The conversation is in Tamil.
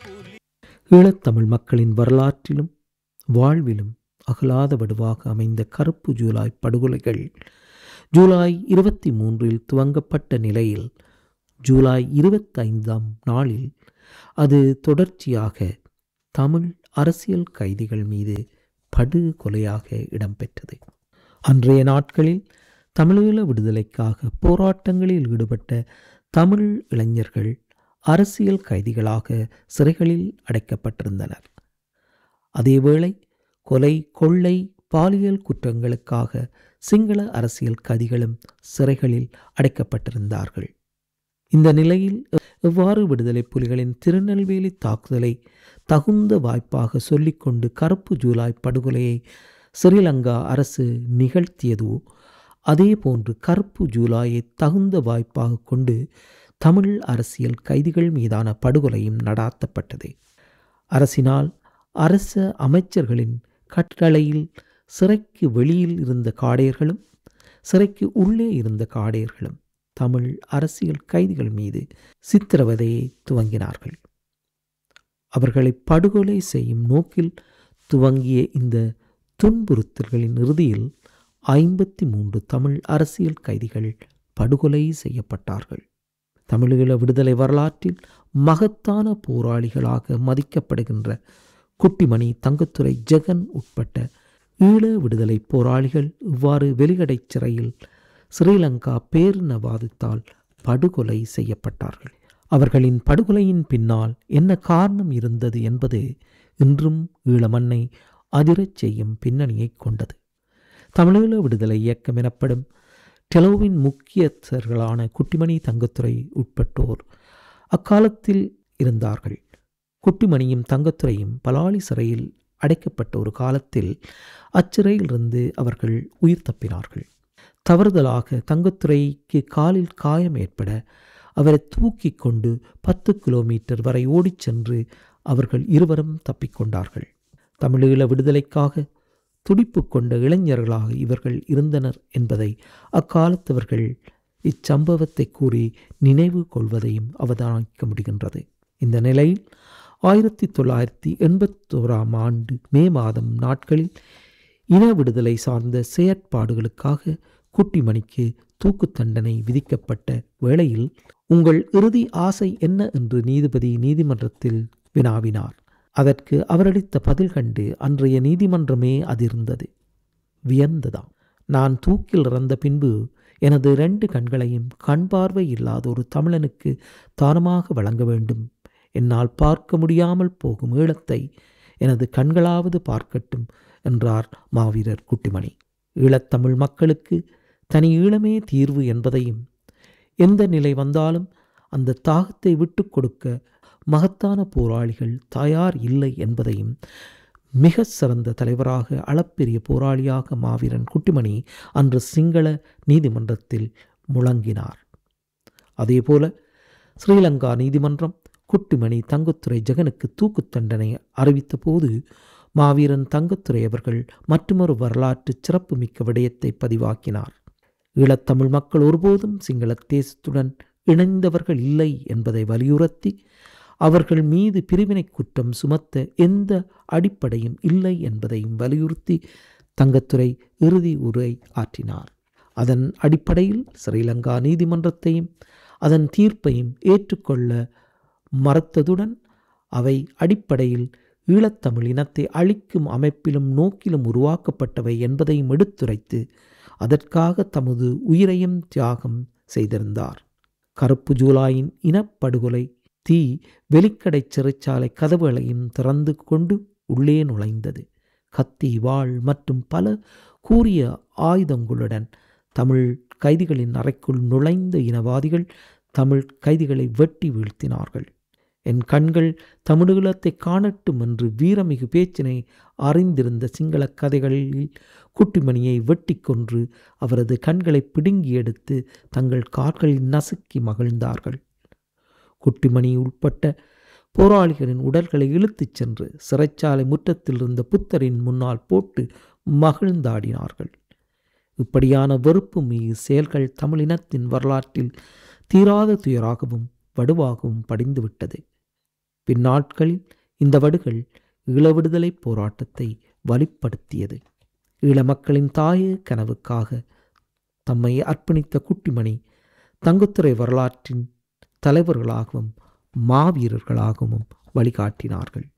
ஈழத்தமிழ் மக்களின் வரலாற்றிலும் வாழ்விலும் அகலாத வடுவாக அமைந்த கருப்பு ஜூலை படுகொலைகள் ஜூலை இருபத்தி மூன்றில் துவங்கப்பட்ட நிலையில் ஜூலை இருபத்தைந்தாம் நாளில் அது தொடர்ச்சியாக தமிழ் அரசியல் கைதிகள் மீது படுகொலையாக இடம்பெற்றது அன்றைய நாட்களில் தமிழீழ விடுதலைக்காக போராட்டங்களில் ஈடுபட்ட தமிழ் இளைஞர்கள் அரசியல் கைதிகளாக சிறைகளில் அடைக்கப்பட்டிருந்தனர் அதேவேளை கொலை கொள்ளை பாலியல் குற்றங்களுக்காக சிங்கள அரசியல் கைதிகளும் சிறைகளில் அடைக்கப்பட்டிருந்தார்கள் இந்த நிலையில் எவ்வாறு விடுதலை புலிகளின் திருநெல்வேலி தாக்குதலை தகுந்த வாய்ப்பாக சொல்லிக்கொண்டு கருப்பு ஜூலை படுகொலையை ஸ்ரீலங்கா அரசு நிகழ்த்தியதோ அதே போன்று கருப்பு ஜூலாயை தகுந்த வாய்ப்பாக கொண்டு தமிழ் அரசியல் கைதிகள் மீதான படுகொலையும் நடாத்தப்பட்டது அரசினால் அரச அமைச்சர்களின் கட்டளையில் சிறைக்கு வெளியில் இருந்த காடையர்களும் சிறைக்கு உள்ளே இருந்த காடையர்களும் தமிழ் அரசியல் கைதிகள் மீது சித்திரவதையை துவங்கினார்கள் அவர்களை படுகொலை செய்யும் நோக்கில் துவங்கிய இந்த துன்புறுத்தல்களின் இறுதியில் ஐம்பத்தி மூன்று தமிழ் அரசியல் கைதிகள் படுகொலை செய்யப்பட்டார்கள் தமிழீழ விடுதலை வரலாற்றில் மகத்தான போராளிகளாக மதிக்கப்படுகின்ற குட்டிமணி தங்கத்துறை ஜெகன் உட்பட்ட ஈழ விடுதலை போராளிகள் இவ்வாறு வெளிகடை சிறையில் ஸ்ரீலங்கா பேரினவாதத்தால் படுகொலை செய்யப்பட்டார்கள் அவர்களின் படுகொலையின் பின்னால் என்ன காரணம் இருந்தது என்பது இன்றும் ஈழமண்ணை அதிரச் செய்யும் பின்னணியை கொண்டது தமிழீழ விடுதலை இயக்கம் எனப்படும் டெலோவின் முக்கியஸ்தர்களான குட்டிமணி தங்கத்துறை உட்பட்டோர் அக்காலத்தில் இருந்தார்கள் குட்டிமணியும் தங்கத்துறையும் பலாலி சிறையில் அடைக்கப்பட்ட ஒரு காலத்தில் அச்சிறையிலிருந்து அவர்கள் உயிர் தப்பினார்கள் தவறுதலாக தங்கத்துறைக்கு காலில் காயம் ஏற்பட அவரை தூக்கி கொண்டு பத்து கிலோமீட்டர் வரை ஓடிச் சென்று அவர்கள் இருவரும் தப்பிக்கொண்டார்கள் தமிழீழ விடுதலைக்காக துடிப்பு கொண்ட இளைஞர்களாக இவர்கள் இருந்தனர் என்பதை அக்காலத்தவர்கள் இச்சம்பவத்தை கூறி நினைவு கொள்வதையும் அவதானிக்க முடிகின்றது இந்த நிலையில் ஆயிரத்தி தொள்ளாயிரத்தி எண்பத்தோராம் ஆண்டு மே மாதம் நாட்களில் இன விடுதலை சார்ந்த செயற்பாடுகளுக்காக குட்டிமணிக்கு தூக்கு தண்டனை விதிக்கப்பட்ட வேளையில் உங்கள் இறுதி ஆசை என்ன என்று நீதிபதி நீதிமன்றத்தில் வினாவினார் அதற்கு அவரளித்த பதில் கண்டு அன்றைய நீதிமன்றமே அதிர்ந்தது வியந்ததாம் நான் தூக்கில் இறந்த பின்பு எனது இரண்டு கண்களையும் கண் பார்வை இல்லாத ஒரு தமிழனுக்கு தானமாக வழங்க வேண்டும் என்னால் பார்க்க முடியாமல் போகும் ஈழத்தை எனது கண்களாவது பார்க்கட்டும் என்றார் மாவீரர் குட்டிமணி ஈழத்தமிழ் மக்களுக்கு தனி ஈழமே தீர்வு என்பதையும் எந்த நிலை வந்தாலும் அந்த தாகத்தை விட்டு கொடுக்க மகத்தான போராளிகள் தயார் இல்லை என்பதையும் மிக சிறந்த தலைவராக அளப்பெரிய போராளியாக மாவீரன் குட்டிமணி அன்று சிங்கள நீதிமன்றத்தில் முழங்கினார் அதேபோல ஸ்ரீலங்கா நீதிமன்றம் குட்டிமணி தங்கத்துறை ஜெகனுக்கு தூக்கு தண்டனை அறிவித்த போது மாவீரன் தங்கத்துறை அவர்கள் மற்றொரு வரலாற்று சிறப்புமிக்க விடயத்தை பதிவாக்கினார் ஈழத்தமிழ் மக்கள் ஒருபோதும் சிங்கள தேசத்துடன் இணைந்தவர்கள் இல்லை என்பதை வலியுறுத்தி அவர்கள் மீது பிரிவினை குற்றம் சுமத்த எந்த அடிப்படையும் இல்லை என்பதையும் வலியுறுத்தி தங்கத்துறை இறுதி உரை ஆற்றினார் அதன் அடிப்படையில் ஸ்ரீலங்கா நீதிமன்றத்தையும் அதன் தீர்ப்பையும் ஏற்றுக்கொள்ள மறுத்ததுடன் அவை அடிப்படையில் ஈழத்தமிழ் இனத்தை அழிக்கும் அமைப்பிலும் நோக்கிலும் உருவாக்கப்பட்டவை என்பதையும் எடுத்துரைத்து அதற்காக தமது உயிரையும் தியாகம் செய்திருந்தார் கருப்பு ஜூலாயின் இனப்படுகொலை தீ வெளிக்கடை சிறைச்சாலை கதவுகளையும் திறந்து கொண்டு உள்ளே நுழைந்தது கத்தி வாள் மற்றும் பல கூறிய ஆயுதங்களுடன் தமிழ் கைதிகளின் அறைக்குள் நுழைந்த இனவாதிகள் தமிழ் கைதிகளை வெட்டி வீழ்த்தினார்கள் என் கண்கள் தமிழீழத்தை காணட்டும் என்று வீரமிகு பேச்சினை அறிந்திருந்த சிங்கள கதைகளில் குட்டிமணியை வெட்டி கொன்று அவரது கண்களை பிடுங்கி எடுத்து தங்கள் கால்களில் நசுக்கி மகிழ்ந்தார்கள் குட்டிமணி உட்பட்ட போராளிகளின் உடல்களை இழுத்துச் சென்று சிறைச்சாலை முற்றத்தில் இருந்த புத்தரின் முன்னால் போட்டு மகிழ்ந்தாடினார்கள் இப்படியான வெறுப்பு மீது செயல்கள் தமிழினத்தின் வரலாற்றில் தீராத துயராகவும் வடுவாகவும் படிந்துவிட்டது பின்னாட்களில் இந்த வடுகள் ஈழ விடுதலை போராட்டத்தை வலுப்படுத்தியது ஈழ மக்களின் தாய கனவுக்காக தம்மை அர்ப்பணித்த குட்டிமணி தங்குத்துறை வரலாற்றின் தலைவர்களாகவும் மாவீரர்களாகவும் வழிகாட்டினார்கள்